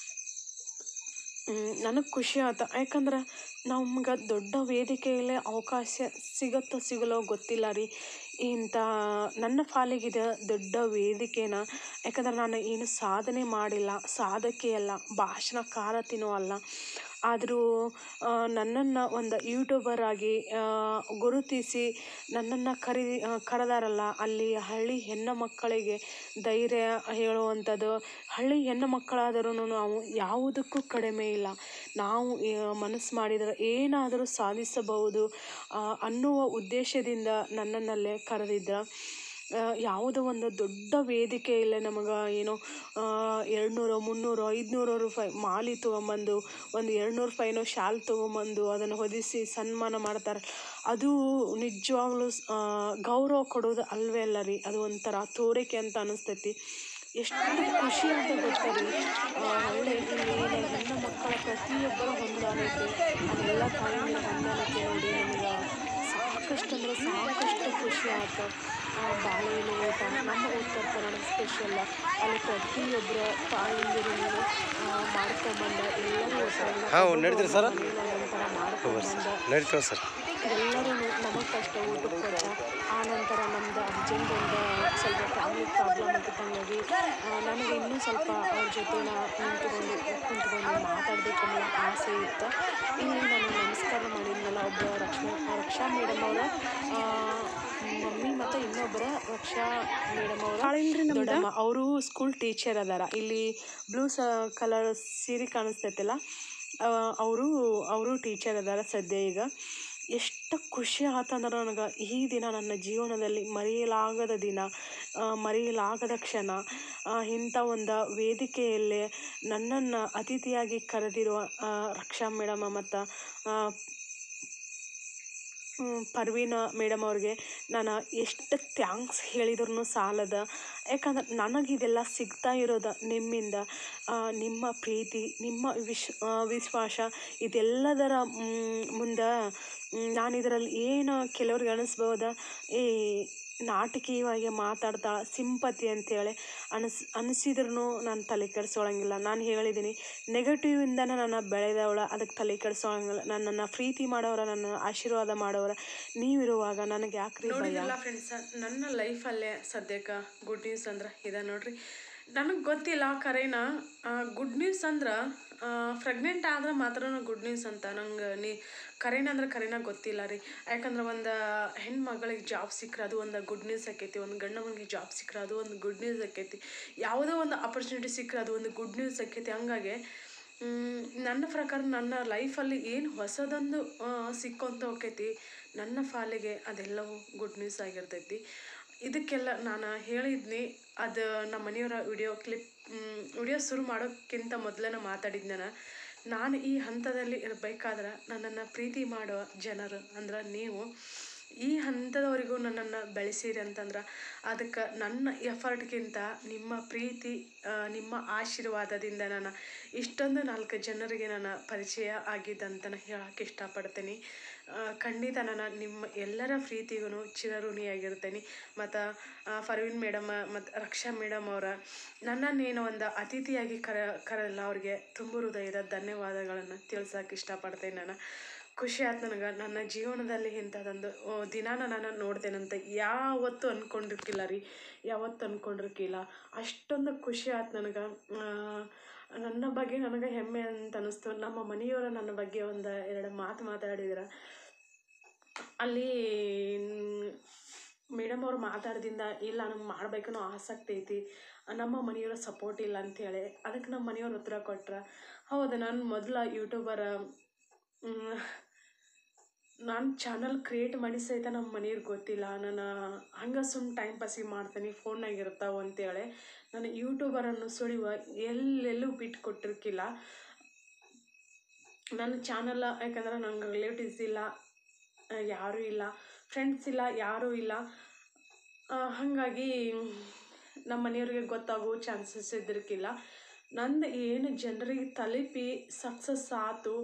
ನನಗೆ ಖುಷಿ ಆಯ್ತು ಯಾಕಂದ್ರೆ ನಮ್ಗೆ ದೊಡ್ಡ ವೇದಿಕೆಯಲ್ಲೇ ಅವಕಾಶ ಸಿಗುತ್ತೋ ಸಿಗಲ್ಲೋ ಗೊತ್ತಿಲ್ಲ ರೀ ಇಂಥ ನನ್ನ ಪಾಲಿಗಿದೆ ದೊಡ್ಡ ವೇದಿಕೆನ ಯಾಕಂದ್ರೆ ನಾನು ಏನು ಸಾಧನೆ ಮಾಡಿಲ್ಲ ಸಾಧಕಿಯಲ್ಲ ಭಾಷಣಕಾರತಿನೂ ಅಲ್ಲ ಆದರೂ ನನ್ನನ್ನು ಒಂದು ಯೂಟ್ಯೂಬರ್ ಆಗಿ ಆ, ಗುರುತಿಸಿ ನನ್ನನ್ನು ಕರಿ ಆ, ಕರೆದಾರಲ್ಲ ಅಲ್ಲಿ ಹಳ್ಳಿ ಹೆಣ್ಣು ಮಕ್ಕಳಿಗೆ ಧೈರ್ಯ ಹೇಳುವಂಥದ್ದು ಹಳ್ಳಿ ಹೆಣ್ಣು ಮಕ್ಕಳಾದರೂ ನಾವು ಯಾವುದಕ್ಕೂ ಕಡಿಮೆ ಇಲ್ಲ ನಾವು ಮನಸ್ಸು ಮಾಡಿದರೆ ಏನಾದರೂ ಸಾಧಿಸಬಹುದು ಆ, ಅನ್ನುವ ಉದ್ದೇಶದಿಂದ ನನ್ನನ್ನಲ್ಲೇ ಕರೆದಿದ್ದ ಆ, ಯಾವುದೋ ಒಂದು ದೊಡ್ಡ ವೇದಿಕೆಯಲ್ಲೇ ನಮಗೆ ಏನೋ ಎರಡುನೂರು ಮುನ್ನೂರು ಐದುನೂರು ರೂಪಾಯಿ ಮಾಲಿ ತೊಗೊಂಬಂದು ಒಂದು ಎರಡುನೂರು ರೂಪಾಯಿನೋ ಶಾಲ್ ತೊಗೊಂಬಂದು ಅದನ್ನು ಹೊದಿಸಿ ಸನ್ಮಾನ ಮಾಡ್ತಾರೆ ಅದು ನಿಜವಾಗ್ಲೂ ಸ್- ಆ, ಗೌರವ ಕೊಡೋದು ಅಲ್ವೇ ಅಲ್ಲ ರೀ ಅದು ಒಂಥರ ತೋರಿಕೆ ಅಂತ ಅನಿಸ್ತೈತಿ ಎಷ್ಟು ಖುಷಿ ಅಂತ ಗೊತ್ತರಿ ಒಳ್ಳೆ ಇಲ್ಲಿ ನನ್ನ ಹೆಣ್ಣು ಮಕ್ಕಳ ಪ್ರತಿಯೊಬ್ಬರ ಹೊಂದಾಣಿಕೆ ಅದೆಲ್ಲ ತಾಯಿಯ ಹೊಂದಾಣಿಕೆ ನೋಡಿ ನಮಗೆ ಸಾಕಷ್ಟು ಅಂದರೆ ಸಾಕಷ್ಟು ಖುಷಿ ಆಯ್ತು ಆ, ಬಾಳೆಹಣ್ಣು ಊಟ ನಮ್ಮ ಉತ್ತರ ಕನ್ನಡ ಸ್ಪೆಷಲ್ ಅಲ್ಲಿ ಪ್ರತಿಯೊಬ್ಬರ ತಾಯಂದಿರು ಮಾಡ್ಕೊಂಬಂದ ಎಲ್ಲರೂ ಒಟ್ಟಾಗಿ ಹಾಂ ನಡೀತೀರಿ ಸರ್ ಮನೆಯಲ್ಲಿ ಒಂದೊಂಥರ ಮಾಡ್ಕೊಂಬಂದ ನಡೀತೀವಿ ಸರ್ ಎಲ್ಲರೂ ನಮಗೆ ಕಷ್ಟ ಊಟಕ್ಕೆ ಕೊಟ್ಟ ಆ ನಂತರ ನಮ್ದು ಅರ್ಜೆಂಟ್ ಒಂದು ಸ್ವಲ್ಪ ಫ್ಯಾಮಿಲಿ ಪ್ರಾಬ್ಲಮ್ ಆಗಿದ್ದಂಗಾಗಿ ಆ, ನನಗೆ ಇನ್ನೂ ಸ್ವಲ್ಪ ಅವ್ರ ಜೊತೆ ನಾ ನಿಂತ್ಕೊಂಡು ಕುಂತ್ಕೊಂಡು ಮಾತಾಡಬೇಕೆಲ್ಲ ಆಸೆ ಇತ್ತು ಇಲ್ಲಿ ನಾನು ನಮಸ್ಕಾರ ಮಾಡಿದ್ನಲ್ಲ ಒಬ್ಬ ರಕ್ಷಾ ರಕ್ಷಾ ಮೇಡಮ್ ಅವರ ಮಮ್ಮಿ ಮತ್ತು ಇನ್ನೊಬ್ಬರ ರಕ್ಷಾ ಮೇಡಮ್ ಅವರ ದೊಡ್ಡಮ್ಮ ಅವರು ಸ್ಕೂಲ್ ಟೀಚರ್ ಅದಾರ ಇಲ್ಲಿ ಬ್ಲೂ ಸ ಕಲರ್ ಸೀರೆ ಕಾಣಿಸ್ತೈತಲ್ಲ ಅವರು ಅವರು ಟೀಚರ್ ಅದಾರ ಸದ್ಯ ಈಗ ಎಷ್ಟು ಖುಷಿ ಆತಂದ್ರೆ ನನಗೆ ಈ ದಿನ ನನ್ನ ಜೀವನದಲ್ಲಿ ಮರೆಯಲಾಗದ ದಿನ ಆ, ಮರೆಯಲಾಗದ ಕ್ಷಣ ಆ, ಇಂಥ ಒಂದು ವೇದಿಕೆಯಲ್ಲಿ ನನ್ನನ್ನು ಅತಿಥಿಯಾಗಿ ಕರೆದಿರುವ ಆ, ರಕ್ಷಾ ಮೇಡಮ ಮತ್ತು ಪರ್ವೀನ ಮೇಡಮ್ ಅವ್ರಿಗೆ ನಾನು ಎಷ್ಟು ಥ್ಯಾಂಕ್ಸ್ ಹೇಳಿದ್ರು ಸಾಲದ ಯಾಕಂದ್ರೆ ನನಗಿದೆಲ್ಲ ಸಿಗ್ತಾ ಇರೋದು ನಿಮ್ಮಿಂದ ಆ, ನಿಮ್ಮ ಪ್ರೀತಿ ನಿಮ್ಮ ವಿಶ್ ಆ, ವಿಶ್ವಾಸ ಇದೆಲ್ಲದರ ಮುಂದೆ ನಾನು ಇದರಲ್ಲಿ ಏನು ಕೆಲವ್ರಿಗೆ ಅನಿಸ್ಬೋದ ಈ ನಾಟಕೀಯವಾಗಿ ಮಾತಾಡ್ತಾ ಸಿಂಪತಿ ಅಂತೇಳಿ ಅನಿಸ್ ಅನಿಸಿದ್ರು ನಾನು ತಲೆ ಕೆಡಿಸ್ಕೊಳಂಗಿಲ್ಲ ನಾನು ಹೇಳಿದ್ದೀನಿ ನೆಗೆಟಿವಿಂದನೇ ನನ್ನ ಬೆಳೆದವಳ ಅದಕ್ಕೆ ತಲೆ ಕೆಡಿಸ್ಕೊಳಂಗಿಲ್ಲ ನನ್ನನ್ನು ಪ್ರೀತಿ ಮಾಡೋರ ನನ್ನ ಆಶೀರ್ವಾದ ಮಾಡೋರ ನೀವಿರುವಾಗ ನನಗೆ ಯಾಕ್ರಿ ನೋಡಿದಿಲ್ಲ ಫ್ರೆಂಡ್ಸ್ ನನ್ನ ಲೈಫಲ್ಲೇ ಸದ್ಯಕ್ಕೆ ಗುಡ್ ನ್ಯೂಸ್ ಅಂದ್ರೆ ಇದೆ ನೋಡ್ರಿ ನನಗೆ ಗೊತ್ತಿಲ್ಲ ಕರೆನ ಗುಡ್ ನ್ಯೂಸ್ ಅಂದ್ರೆ ಪ್ರೆಗ್ನೆಂಟ್ ಆದ್ರೆ ಮಾತ್ರ ಗುಡ್ ನ್ಯೂಸ್ ಅಂತ ನಂಗೆ ನೀ ಕರೆನ ಅಂದ್ರೆ ಕರೆನ ಗೊತ್ತಿಲ್ಲ ರೀ ಯಾಕಂದ್ರೆ ಒಂದು ಹೆಣ್ಮಗಳಿಗೆ ಜಾಬ್ ಸಿಕ್ಕರೆ ಅದು ಒಂದು ಗುಡ್ ನ್ಯೂಸ್ ಆಕೈತಿ ಒಂದು ಗಂಡ ಮಗನಿಗೆ ಜಾಬ್ ಸಿಕ್ಕರೆ ಅದು ಒಂದು ಗುಡ್ ನ್ಯೂಸ್ ಆಕೈತಿ ಯಾವುದೋ ಒಂದು ಆಪರ್ಚುನಿಟಿ ಸಿಕ್ಕರೆ ಅದು ಒಂದು ಗುಡ್ ನ್ಯೂಸ್ ಆಕೈತಿ ಹಂಗಾಗಿ ಮ್, ನನ್ನ ಪ್ರಕಾರ ನನ್ನ ಲೈಫಲ್ಲಿ ಏನು ಹೊಸದೊಂದು ಆ, ಸಿಕ್ಕೊಂತ ಹೋಕೈತಿ ನನ್ನ ಪಾಲಿಗೆ ಅದೆಲ್ಲವೂ ಗುಡ್ ನ್ಯೂಸ್ ಆಗಿರ್ತೈತಿ ಇದಕ್ಕೆಲ್ಲ ನಾನು ಹೇಳಿದ್ನಿ ಅದು ನಮ್ಮ ಮನೆಯವರ ವಿಡಿಯೋ ಕ್ಲಿಪ್ ವಿಡಿಯೋ ಶುರು ಮಾಡೋಕ್ಕಿಂತ ಮೊದಲೇ ಮಾತಾಡಿದ್ನ ನಾನು ನಾನು ಈ ಹಂತದಲ್ಲಿ ಇರಬೇಕಾದ್ರೆ ನನ್ನನ್ನು ಪ್ರೀತಿ ಮಾಡೋ ಜನರು ಅಂದ್ರೆ ನೀವು ಈ ಹಂತದವರೆಗೂ ನನ್ನನ್ನು ಬೆಳೆಸಿರಿ ಅಂತಂದ್ರೆ ಅದಕ್ಕೆ ನನ್ನ ಎಫರ್ಟ್ಗಿಂತ ನಿಮ್ಮ ಪ್ರೀತಿ ಆ, ನಿಮ್ಮ ಆಶೀರ್ವಾದದಿಂದ ನಾನು ಇಷ್ಟೊಂದು ನಾಲ್ಕು ಜನರಿಗೆ ನಾನು ಪರಿಚಯ ಆಗಿದ್ದಂತನ ಹೇಳೋಕ್ಕೆ ಇಷ್ಟಪಡ್ತೀನಿ ಆ, ಖಂಡಿತ ನಾನು ನಿಮ್ಮ ಎಲ್ಲರ ಪ್ರೀತಿಗೂ ಚಿರಋಣಿಯಾಗಿರ್ತೇನೆ ಮತ್ತು ಫರ್ವೀನ್ ಮೇಡಮ್ ಮತ್ತು ರಕ್ಷಾ ಮೇಡಮ್ ಅವರ ನನ್ನನ್ನೇನೋ ಒಂದು ಅತಿಥಿಯಾಗಿ ಕರ ಕರಲ್ಲ ಅವ್ರಿಗೆ ತುಂಬ ಹೃದಯದ ಧನ್ಯವಾದಗಳನ್ನು ತಿಳ್ಸೋಕೆ ಇಷ್ಟಪಡ್ತೇನೆ ನಾನು ಖುಷಿ ಆಯ್ತು ನನಗೆ ನನ್ನ ಜೀವನದಲ್ಲಿ ಇಂಥದ್ದೊಂದು ಓ, ದಿನಾನ ನಾನು ನೋಡ್ತೇನಂತ ಯಾವತ್ತೂ ಅಂದ್ಕೊಂಡಿರ್ಕಿಲ್ಲ ರೀ ಯಾವತ್ತೂ ಅಂದ್ಕೊಂಡಿರ್ಕಿಲ್ಲ ಅಷ್ಟೊಂದು ಖುಷಿ ಆಯ್ತು ನನಗೆ ನನ್ನ ಬಗ್ಗೆ ನನಗೆ ಹೆಮ್ಮೆ ಅಂತ ಅನ್ನಿಸ್ತು ನಮ್ಮ ಮನೆಯವರು ನನ್ನ ಬಗ್ಗೆ ಒಂದು ಎರಡು ಮಾತು ಮಾತಾಡಿದ್ರೆ ಅಲ್ಲಿ ಮೇಡಮ್ ಅವ್ರು ಮಾತಾಡ್ದಿಂದ ಇಲ್ಲ ನಂಗೆ ಮಾಡ್ಬೇಕನ್ನೋ ಆಸಕ್ತಿ ಐತಿ ನಮ್ಮ ಮನೆಯವರ ಸಪೋರ್ಟ್ ಇಲ್ಲ ಅಂಥೇಳಿ ಅದಕ್ಕೆ ನಮ್ಮ ಮನೆಯವ್ರು ಉತ್ತರ ಕೊಟ್ರೆ ಹೌದು ನಾನು ಮೊದಲ ಯೂಟ್ಯೂಬರ ನಾನು ಚಾನಲ್ ಕ್ರಿಯೇಟ್ ಮಾಡಿ ಸಹಿತ ನಮ್ಮ ಮನೆಯವ್ರಿಗೆ ಗೊತ್ತಿಲ್ಲ ನಾನು ಹಂಗೆ ಸುಮ್ಮನೆ ಟೈಮ್ ಪಾಸಿಗೆ ಮಾಡ್ತೀನಿ ಫೋನ್ನಾಗ ಇರ್ತಾವೆ ಅಂತೇಳಿ ನಾನು ಯೂಟ್ಯೂಬರನ್ನು ಸುಳಿವ ಎಲ್ಲೆಲ್ಲೂ ಬಿಟ್ಟು ಕೊಟ್ಟಿರ್ಕಿಲ್ಲ ನನ್ನ ಚಾನಲ್ ಯಾಕಂದ್ರೆ ನಂಗೆ ರಿಲೇಟಿವ್ಸ್ ಇಲ್ಲ ಆ, ಯಾರೂ ಇಲ್ಲ ಫ್ರೆಂಡ್ಸ್ ಇಲ್ಲ ಯಾರೂ ಇಲ್ಲ ಆ, ಹಾಗಾಗಿ ನಮ್ಮ ಮನೆಯವ್ರಿಗೆ ಗೊತ್ತಾಗೋ ಚಾನ್ಸಸ್ ಇದ್ದಿರ್ಕಿಲ್ಲ ನಂದು ಏನು ಜನರಿಗೆ ತಲುಪಿ ಸಕ್ಸಸ್ ಆಯ್ತು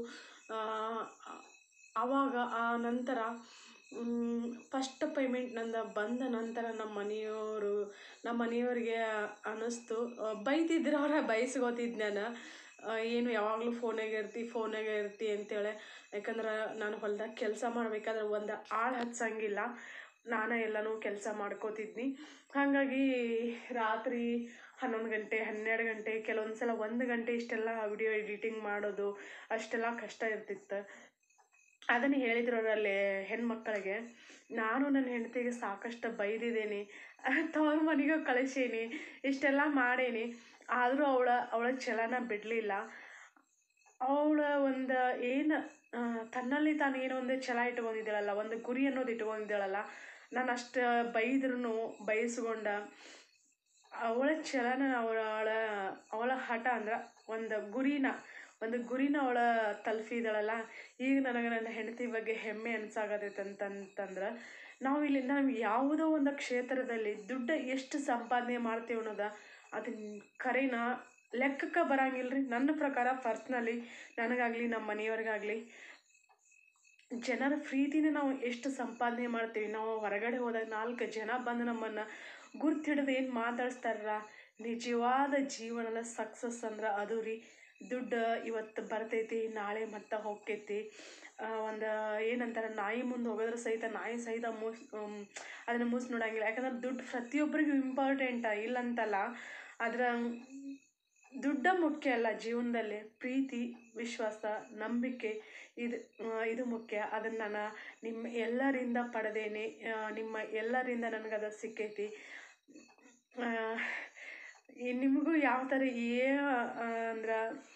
ಆವಾಗ ಆ ನಂತರ ಫಸ್ಟ್ ಪೇಮೆಂಟ್ ನಂದು ಬಂದ ನಂತರ ನಮ್ಮ ಮನೆಯವರು ನಮ್ಮ ಮನೆಯವ್ರಿಗೆ ಅನ್ನಿಸ್ತು ಆ, ಬೈತಿದ್ರು ಅವರ ಬಯಸ್ಕೋತಿದ್ದು ನಾನು ಆ, ಏನು ಯಾವಾಗಲೂ ಫೋನಾಗೆ ಇರ್ತಿ ಫೋನಾಗೆ ಇರ್ತಿ ಅಂತೇಳಿ ಯಾಕಂದ್ರೆ ನಾನು ಹೊಲ್ದಾಗ ಕೆಲಸ ಮಾಡ್ಬೇಕಾದ್ರೆ ಒಂದು ಆಳು ಹಚ್ಚಂಗಿಲ್ಲ ನಾನೇ ಎಲ್ಲನೂ ಕೆಲಸ ಮಾಡ್ಕೋತಿದ್ನಿ ಹಾಗಾಗಿ ರಾತ್ರಿ ಹನ್ನೊಂದು ಗಂಟೆ ಹನ್ನೆರಡು ಗಂಟೆ ಕೆಲವೊಂದು ಸಲ ಒಂದು ಗಂಟೆ ಇಷ್ಟೆಲ್ಲ ವಿಡಿಯೋ ಎಡಿಟಿಂಗ್ ಮಾಡೋದು ಅಷ್ಟೆಲ್ಲ ಕಷ್ಟ ಇರ್ತಿತ್ತು ಅದನ್ನು ಹೇಳಿದ್ರು ಅವರಲ್ಲಿ ಹೆಣ್ಮಕ್ಳಿಗೆ ನಾನು ನನ್ನ ಹೆಂಡತಿಗೆ ಸಾಕಷ್ಟು ಬೈದಿದ್ದೀನಿ ತವ್ರ ಮನೆಗೂ ಕಳಿಸೀನಿ ಇಷ್ಟೆಲ್ಲ ಮಾಡೀನಿ ಆದರೂ ಅವಳ ಅವಳ ಛಲನ ಬಿಡಲಿಲ್ಲ ಅವಳ ಒಂದು ಏನು ತನ್ನಲ್ಲಿ ತಾನು ಏನೋ ಒಂದು ಛಲ ಇಟ್ಕೊಂಡಿದ್ದಾಳಲ್ಲ ಒಂದು ಗುರಿ ಅನ್ನೋದು ಇಟ್ಕೊಂಡಿದ್ದಾಳಲ್ಲ ನಾನು ಅಷ್ಟು ಬೈದ್ರೂ ಬಯಸ್ಕೊಂಡ ಅವಳ ಛಲನ ಅವಳ ಅವಳ ಹಠ ಅಂದ್ರೆ ಒಂದು ಗುರಿನ ಒಂದು ಗುರಿನ ಅವಳ ತಲುಪಿದಾಳಲ್ಲ ಈಗ ನನಗೆ ನನ್ನ ಹೆಂಡತಿ ಬಗ್ಗೆ ಹೆಮ್ಮೆ ಅನ್ಸಾಗತೈತೆ ಅಂತಂತಂದ್ರೆ ನಾವು ಇಲ್ಲಿ ನಾವು ಯಾವುದೋ ಒಂದು ಕ್ಷೇತ್ರದಲ್ಲಿ ದುಡ್ಡು ಎಷ್ಟು ಸಂಪಾದನೆ ಮಾಡ್ತೀವಿ ಅನ್ನೋದ ಅದನ್ನ ಕರೆನ ಲೆಕ್ಕಕ್ಕೆ ಬರಂಗಿಲ್ಲ ರೀ ನನ್ನ ಪ್ರಕಾರ ಪರ್ಸ್ನಲಿ ನನಗಾಗಲಿ ನಮ್ಮ ಮನೆಯವ್ರಿಗಾಗಲಿ ಜನರ ಪ್ರೀತಿನ ನಾವು ಎಷ್ಟು ಸಂಪಾದನೆ ಮಾಡ್ತೀವಿ ನಾವು ಹೊರಗಡೆ ಹೋದಾಗ ನಾಲ್ಕು ಜನ ಬಂದು ನಮ್ಮನ್ನು ಗುರ್ತಿಡಿದು ಏನು ಮಾತಾಡಿಸ್ತಾರ ನಿಜವಾದ ಜೀವನದ ಸಕ್ಸಸ್ ಅಂದ್ರೆ ಅದು ರೀ ದುಡ್ಡು ಇವತ್ತು ಬರ್ತೈತಿ ನಾಳೆ ಮತ್ತೆ ಹೋಗ್ತೈತಿ ಒಂದು ಏನಂತಾರೆ ನಾಯಿ ಮುಂದೆ ಹೋಗೋದ್ರ ಸಹಿತ ನಾಯಿ ಸಹಿತ ಮೂಸ್ ಅದನ್ನು ಮೂಸ್ ನೋಡಂಗಿಲ್ಲ ಯಾಕಂದ್ರೆ ದುಡ್ಡು ಪ್ರತಿಯೊಬ್ಬರಿಗೂ ಇಂಪಾರ್ಟೆಂಟ ಇಲ್ಲಂತಲ್ಲ ಅದರ ದುಡ್ಡ ಮುಖ್ಯ ಅಲ್ಲ ಜೀವನದಲ್ಲಿ ಪ್ರೀತಿ ವಿಶ್ವಾಸ ನಂಬಿಕೆ ಇದು ಆ, ಇದು ಮುಖ್ಯ ಅದನ್ನು ನಾನು ನಿಮ್ಮ ಎಲ್ಲರಿಂದ ಪಡೆದೇನೆ ಆ, ನಿಮ್ಮ ಎಲ್ಲರಿಂದ ನನಗದು ಸಿಕ್ಕೈತಿ ಆ, ಈ ನಿಮಗೂ ಯಾವ ಥರ ಏ ಅಂದ್ರೆ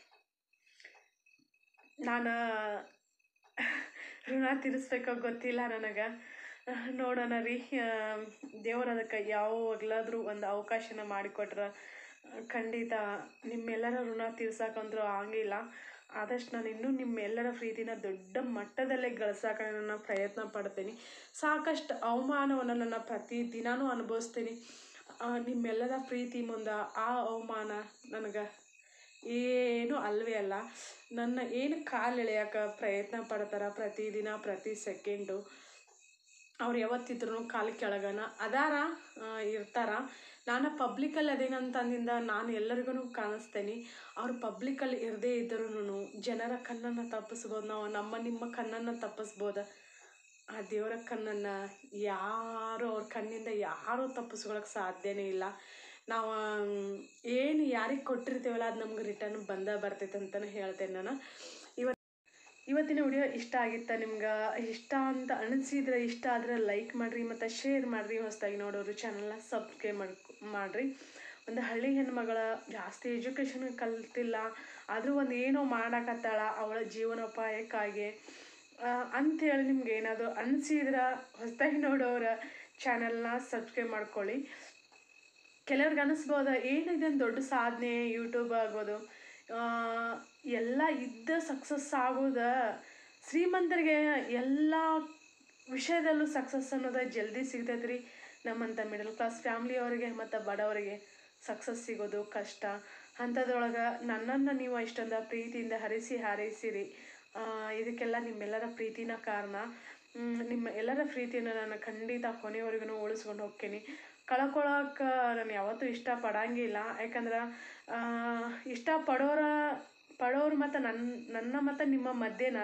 ನಾನು ಋಣ ತೀರಿಸ್ಬೇಕೋ ಗೊತ್ತಿಲ್ಲ ನನಗೆ ನೋಡೋಣ ರೀ ದೇವ್ರು ಅದಕ್ಕೆ ಯಾವಾಗಲಾದರೂ ಒಂದು ಅವಕಾಶನ ಮಾಡಿಕೊಟ್ರೆ ಖಂಡಿತ ನಿಮ್ಮೆಲ್ಲರ ಋಣ ತೀರ್ಸಕ್ಕಂದ್ರೂ ಆಗಿಲ್ಲ ಆದಷ್ಟು ನಾನು ಇನ್ನೂ ನಿಮ್ಮೆಲ್ಲರ ಪ್ರೀತಿನ ದೊಡ್ಡ ಮಟ್ಟದಲ್ಲೇ ಗಳಿಸೋಕೆ ನಾನು ಪ್ರಯತ್ನ ಪಡ್ತೀನಿ ಸಾಕಷ್ಟು ಅವಮಾನವನ್ನು ನಾನು ಪ್ರತಿ ದಿನಾನೂ ಅನುಭವಿಸ್ತೀನಿ ಆ, ನಿಮ್ಮೆಲ್ಲರ ಪ್ರೀತಿ ಮುಂದೆ ಆ ಅವಮಾನ ನನಗೆ ಏನೂ ಅಲ್ವೇ ಅಲ್ಲ ನನ್ನ ಏನು ಕಾಲು ಎಳೆಯೋಕೆ ಪ್ರಯತ್ನ ಪಡ್ತಾರೆ ಪ್ರತಿದಿನ ಪ್ರತಿ ಸೆಕೆಂಡು ಅವ್ರು ಯಾವತ್ತಿದ್ರು ಕಾಲು ಕೆಳಗನ ಅದಾರ ಆ, ಇರ್ತಾರ ನಾನು ಪಬ್ಲಿಕಲ್ಲಿ ಅದೇನಂತಂದಿಂದ ನಾನು ಎಲ್ಲರಿಗೂ ಕಾಣಿಸ್ತೇನೆ ಅವ್ರು ಪಬ್ಲಿಕಲ್ಲಿ ಇರದೇ ಇದ್ರೂ ಜನರ ಕಣ್ಣನ್ನು ತಪ್ಪಿಸ್ಬೋದು ನಾವು ನಮ್ಮ ನಿಮ್ಮ ಕಣ್ಣನ್ನು ತಪ್ಪಿಸ್ಬೋದು ಆ ದೇವರ ಕಣ್ಣನ್ನು ಯಾರು ಅವ್ರ ಕಣ್ಣಿಂದ ಯಾರೂ ತಪ್ಪಿಸ್ಕೊಳಕ್ಕೆ ಸಾಧ್ಯನೇ ಇಲ್ಲ ನಾವು ಏನು ಯಾರಿಗೆ ಕೊಟ್ಟಿರ್ತೀವಲ್ಲ ಅದು ನಮ್ಗೆ ರಿಟರ್ನ್ ಬಂದ ಬರ್ತೈತೆ ಅಂತಲೇ ಹೇಳ್ತೇನೆ ನಾನು ಇವತ್ತು ಇವತ್ತಿನ ವಿಡಿಯೋ ಇಷ್ಟ ಆಗಿತ್ತ ನಿಮ್ಗೆ ಇಷ್ಟ ಅಂತ ಅನಿಸಿದ್ರೆ ಇಷ್ಟ ಆದರೆ ಲೈಕ್ ಮಾಡಿರಿ ಮತ್ತು ಶೇರ್ ಮಾಡಿರಿ ಹೊಸದಾಗಿ ನೋಡೋರು ಚಾನಲ್ನ ಸಬ್ಸ್ಕ್ರೈಬ್ ಮಾಡಿ ಮಾಡಿರಿ ಒಂದು ಹಳ್ಳಿ ಹೆಣ್ಮಗಳ ಜಾಸ್ತಿ ಎಜುಕೇಷನ್ ಕಲ್ತಿಲ್ಲ ಆದರೂ ಒಂದು ಏನೋ ಮಾಡಕತ್ತಾಳ ಅವಳ ಜೀವನೋಪಾಯಕ್ಕಾಗಿ ಆ, ಅಂಥೇಳಿ ನಿಮ್ಗೆ ಏನಾದರೂ ಅನಿಸಿದ್ರೆ ಹೊಸದಾಗಿ ನೋಡೋರ ಚಾನಲ್ನ ಸಬ್ಸ್ಕ್ರೈಬ್ ಮಾಡ್ಕೊಳ್ಳಿ ಕೆಲವ್ರಿಗೆ ಅನಿಸ್ಬೋದು ಏನಿದೆ ದೊಡ್ಡ ಸಾಧನೆ ಯೂಟ್ಯೂಬ್ ಆಗೋದು ಆ, ಎಲ್ಲ ಇದ್ದ ಸಕ್ಸಸ್ ಆಗೋದ ಶ್ರೀಮಂತರಿಗೆ ಎಲ್ಲ ವಿಷಯದಲ್ಲೂ ಸಕ್ಸಸ್ ಅನ್ನೋದು ಜಲ್ದಿ ಸಿಗ್ತೈತೆ ರೀ ನಮ್ಮಂಥ ಮಿಡಲ್ ಕ್ಲಾಸ್ ಫ್ಯಾಮ್ಲಿಯವರಿಗೆ ಮತ್ತು ಬಡವರಿಗೆ ಸಕ್ಸಸ್ ಸಿಗೋದು ಕಷ್ಟ ಅಂಥದ್ರೊಳಗೆ ನನ್ನನ್ನು ನೀವು ಇಷ್ಟೊಂದು ಪ್ರೀತಿಯಿಂದ ಹರಿಸಿ ಹಾರೈಸಿರಿ ಆ, ಇದಕ್ಕೆಲ್ಲ ನಿಮ್ಮೆಲ್ಲರ ಪ್ರೀತಿನ ಕಾರಣ ಮ್, ನಿಮ್ಮ ಎಲ್ಲರ ಪ್ರೀತಿಯನ್ನು ನಾನು ಖಂಡಿತ ಕೊನೆಯವರೆಗೂ ಉಳಿಸ್ಕೊಂಡು ಹೋಗ್ತೀನಿ ಕಳ್ಕೊಳಕ್ಕೆ ನಾನು ಯಾವತ್ತೂ ಇಷ್ಟಪಡಂಗಿಲ್ಲ ಯಾಕಂದ್ರೆ ಆ, ಇಷ್ಟಪಡೋರ ಪಡೋರು ಮತ್ತು ನನ್ನ ನನ್ನ ಮತ್ತು ನಿಮ್ಮ ಮಧ್ಯೆನ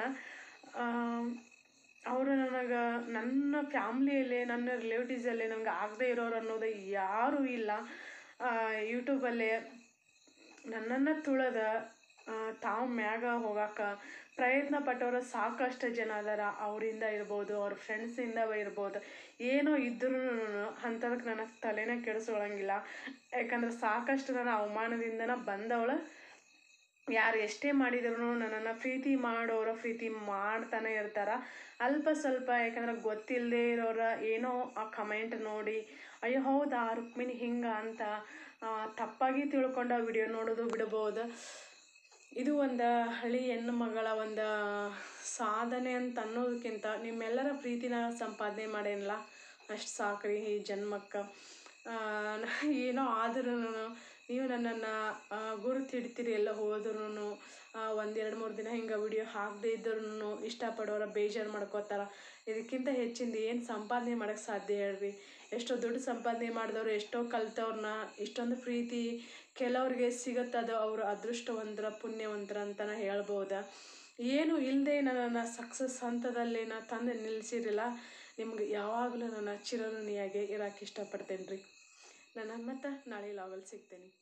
ಅವರು ನನಗೆ ನನ್ನ ಫ್ಯಾಮ್ಲಿಯಲ್ಲಿ ನನ್ನ ರಿಲೇಟಿವ್ಸಲ್ಲಿ ನನಗೆ ಆಗದೆ ಇರೋರು ಅನ್ನೋದು ಯಾರೂ ಇಲ್ಲ ಯೂಟ್ಯೂಬಲ್ಲೇ ನನ್ನನ್ನು ತುಳದ ಆ, ತಾವು ಮ್ಯಾಗ ಹೋಗಕ್ಕೆ ಪ್ರಯತ್ನ ಪಟ್ಟವರು ಸಾಕಷ್ಟು ಜನ ಅದಾರ ಅವರಿಂದ ಇರ್ಬೋದು ಅವ್ರ ಫ್ರೆಂಡ್ಸಿಂದ ಇರ್ಬೋದು ಏನೋ ಇದ್ರೂ ಅಂಥದಕ್ಕೆ ನನ್ನ ತಲೆನೇ ಕೆಡಿಸ್ಕೊಳಂಗಿಲ್ಲ ಯಾಕಂದ್ರೆ ಸಾಕಷ್ಟು ನಾನು ಅವಮಾನದಿಂದನ ಬಂದವಳು ಯಾರು ಎಷ್ಟೇ ಮಾಡಿದ್ರು ನನ್ನನ್ನು ಪ್ರೀತಿ ಮಾಡೋರ ಪ್ರೀತಿ ಮಾಡ್ತಾನೆ ಇರ್ತಾರೆ ಅಲ್ಪ ಸ್ವಲ್ಪ ಯಾಕಂದ್ರೆ ಗೊತ್ತಿಲ್ಲದೆ ಇರೋರ ಏನೋ ಆ ಕಮೆಂಟ್ ನೋಡಿ ಅಯ್ಯೋ ಹೌದಾ ರುಕ್ಮಿಣಿ ಹಿಂಗ ಅಂತ ಆ, ತಪ್ಪಾಗಿ ತಿಳ್ಕೊಂಡು ಆ ವಿಡಿಯೋ ನೋಡೋದು ಬಿಡ್ಬೋದು ಇದು ಒಂದು ಹಳ್ಳಿ ಹೆಣ್ಣು ಮಗಳ ಒಂದು ಸಾಧನೆ ಅಂತ ಅನ್ನೋದಕ್ಕಿಂತ ನಿಮ್ಮೆಲ್ಲರ ಪ್ರೀತಿನ ಸಂಪಾದನೆ ಮಾಡೇನಲ್ಲ ಅಷ್ಟು ಸಾಕ್ರಿ ಈ ಜನ್ಮಕ್ಕೆ ಆ, ನ- ಏನೋ ಆದ್ರೂ ನೀವು ನನ್ನನ್ನು ಗುರುತಿಡ್ತೀರಿ ಎಲ್ಲ ಹೋದ್ರೂ ಒಂದೆರಡು ಮೂರು ದಿನ ಹಿಂಗೆ ವಿಡಿಯೋ ಹಾಕದೇ ಇದ್ರೂ ಇಷ್ಟಪಡೋರ ಬೇಜಾರು ಮಾಡ್ಕೋತಾರ ಇದಕ್ಕಿಂತ ಹೆಚ್ಚಿಂದ ಏನು ಸಂಪಾದನೆ ಮಾಡೋಕ್ಕೆ ಸಾಧ್ಯ ಹೇಳ್ರಿ ಎಷ್ಟೋ ದುಡ್ಡು ಸಂಪಾದನೆ ಮಾಡಿದವ್ರು ಎಷ್ಟೋ ಕಲ್ತವ್ರನ್ನ ಇಷ್ಟೊಂದು ಪ್ರೀತಿ ಕೆಲವ್ರಿಗೆ ಸಿಗುತ್ತದು ಅವರು ಅದೃಷ್ಟವಂತರ ಪುಣ್ಯವಂತರ ಅಂತಲೇ ಹೇಳ್ಬೋದು ಏನು ಇಲ್ಲದೆ ನನ್ನನ್ನು ಸಕ್ಸಸ್ ಹಂತದಲ್ಲಿ ನಾ ತಂದು ನಿಲ್ಲಿಸಿರಲಿಲ್ಲ ನಿಮ್ಗೆ ಯಾವಾಗಲೂ ನನ್ನ ಚಿರಋಣಿಯಾಗಿ ಇರೋಕ್ಕೆ ಇಷ್ಟಪಡ್ತೇನೆ ರೀ ನಾನು ಮತ್ತೆ ನಾಳೆ ಲಾಗಲ್ಲಿ ಸಿಗ್ತೇನೆ